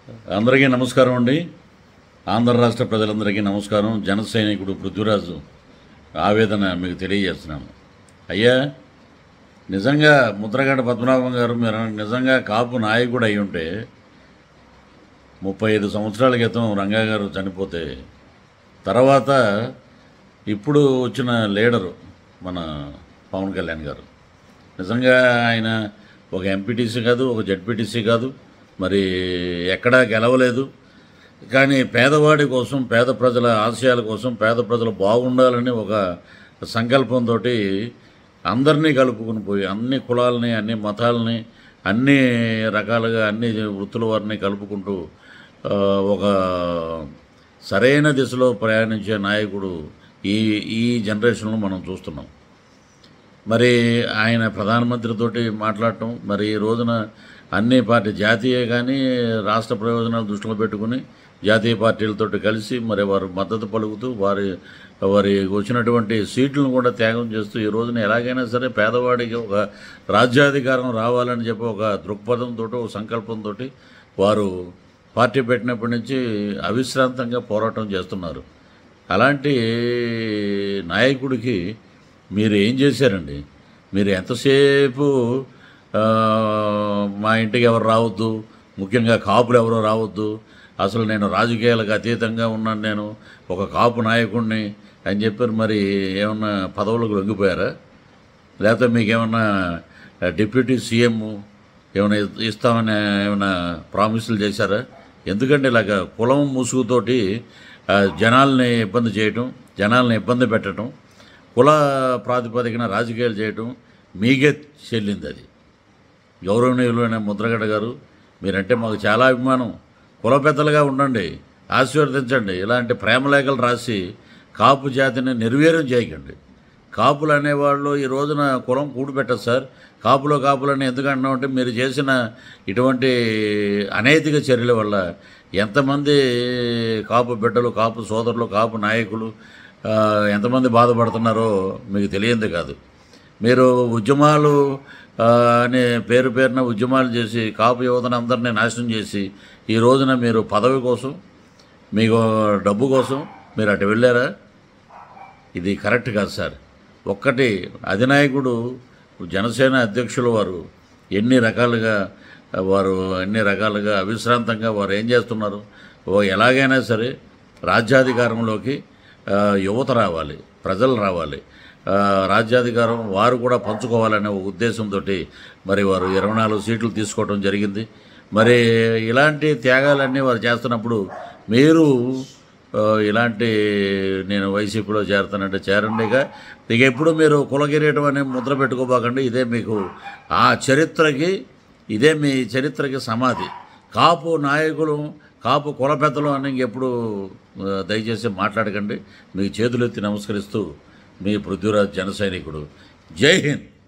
అందరికీ నమస్కారం అండి ఆంధ్ర రాష్ట్ర ప్రజలందరికీ నమస్కారం జన సైనికుడు పృథ్వీరాజు ఆవేదన మీకు తెలియజేస్తున్నాను అయ్యా నిజంగా ముద్రగడ్డ పద్మనాభం గారు మీరు నిజంగా కాపు నాయకుడు అయి ఉంటే ముప్పై ఐదు సంవత్సరాల క్రితం రంగా గారు చనిపోతే తర్వాత ఇప్పుడు వచ్చిన లీడరు మన పవన్ కళ్యాణ్ గారు నిజంగా ఆయన ఒక ఎంపీటీసీ కాదు ఒక జడ్పీటీసీ కాదు మరి ఎక్కడా గెలవలేదు కానీ పేదవాడి కోసం పేద ప్రజల ఆశయాల కోసం పేద ప్రజలు బాగుండాలని ఒక సంకల్పంతో అందరినీ కలుపుకుని పోయి అన్ని కులాలని అన్ని మతాలని అన్ని రకాలుగా అన్ని వృత్తుల వారిని కలుపుకుంటూ ఆ, ఒక సరైన దిశలో ప్రయాణించే నాయకుడు ఈ ఈ జనరేషన్లో మనం చూస్తున్నాం మరి ఆయన ప్రధానమంత్రితోటి మాట్లాడటం మరి ఈ రోజున అన్ని పార్టీ జాతీయ కానీ రాష్ట్ర ప్రయోజనాలు దృష్టిలో పెట్టుకుని జాతీయ పార్టీలతోటి కలిసి మరి వారు మద్దతు పలుకుతూ వారి వారి వచ్చినటువంటి సీట్లను కూడా త్యాగం చేస్తూ ఈ రోజున ఎలాగైనా సరే పేదవాడికి ఒక రాజ్యాధికారం రావాలని చెప్పి ఒక దృక్పథంతో ఒక సంకల్పంతో వారు పార్టీ పెట్టినప్పటి నుంచి అవిశ్రాంతంగా పోరాటం చేస్తున్నారు అలాంటి నాయకుడికి మీరు ఏం చేశారండి మీరు ఎంతసేపు ఆ, మా ఇంటికి ఎవరు రావద్దు ముఖ్యంగా కాపులు ఎవరు రావద్దు అసలు నేను రాజకీయాలకు అతీతంగా ఉన్నాను నేను ఒక కాపు నాయకుడిని అని చెప్పారు మరి ఏమన్నా పదవులకు లొంగిపోయారా లేకపోతే మీకు ఏమన్నా డిప్యూటీ సీఎం ఏమైనా ఇస్తామని ఏమైనా ప్రామిసులు చేశారా ఎందుకంటే ఇలాగ కులం ముసుగుతోటి ఆ, జనాల్ని ఇబ్బంది చేయటం జనాల్ని ఇబ్బంది పెట్టడం కుల ప్రాతిపదికన రాజకీయాలు చేయటం మీకే చెల్లింది అది గౌరవనీయులైన ముద్రగడ్డ గారు మీరంటే మాకు చాలా అభిమానం కుల పెద్దలుగా ఉండండి ఆశీర్వదించండి ఇలాంటి ప్రేమలేఖలు రాసి కాపు జాతిని నిర్వీర్యం చేయకండి కాపులు అనేవాళ్ళు ఈ రోజున కులం కూడిపెట్టదు సార్ కాపులో కాపులని ఎందుకు అంటున్నామంటే మీరు చేసిన ఇటువంటి అనైతిక చర్యల వల్ల ఎంతమంది కాపు బిడ్డలు కాపు సోదరులు కాపు నాయకులు ఆ, ఎంతమంది బాధపడుతున్నారో మీకు తెలియంది కాదు మీరు ఉద్యమాలు ఆ, అనే పేరు పేరున ఉద్యమాలు చేసి కాపు యువతను అందరినీ నాశనం చేసి ఈ రోజున మీరు పదవి కోసం మీకు డబ్బు కోసం మీరు అటు వెళ్ళారా ఇది కరెక్ట్ కాదు సార్ ఒక్కటి అధినాయకుడు జనసేన అధ్యక్షులు వారు ఎన్ని రకాలుగా వారు ఎన్ని రకాలుగా అవిశ్రాంతంగా వారు ఏం చేస్తున్నారు ఓ ఎలాగైనా సరే రాజ్యాధికారంలోకి ఆ, యువత రావాలి ప్రజలు రావాలి ఆ, రాజ్యాధికారం వారు కూడా పంచుకోవాలనే ఒక ఉద్దేశంతో మరి వారు ఇరవై నాలుగు సీట్లు తీసుకోవడం జరిగింది మరి ఇలాంటి త్యాగాలన్నీ వారు చేస్తున్నప్పుడు మీరు ఆ, ఇలాంటి నేను వైసీపీలో చేరుతానంటే చేరండిగా ఇక ఎప్పుడు మీరు కులగిరీయటం అనే ముద్ర పెట్టుకోబాకండి ఇదే మీకు ఆ చరిత్రకి ఇదే మీ చరిత్రకి సమాధి కాపు నాయకులు కాపు కుల పెద్దలు అని ఇంకెప్పుడు ఆ, దయచేసి మాట్లాడకండి మీకు చేతులెత్తి నమస్కరిస్తూ మీ పృథ్వీరాజ్ జన సైనికుడు జై హింద్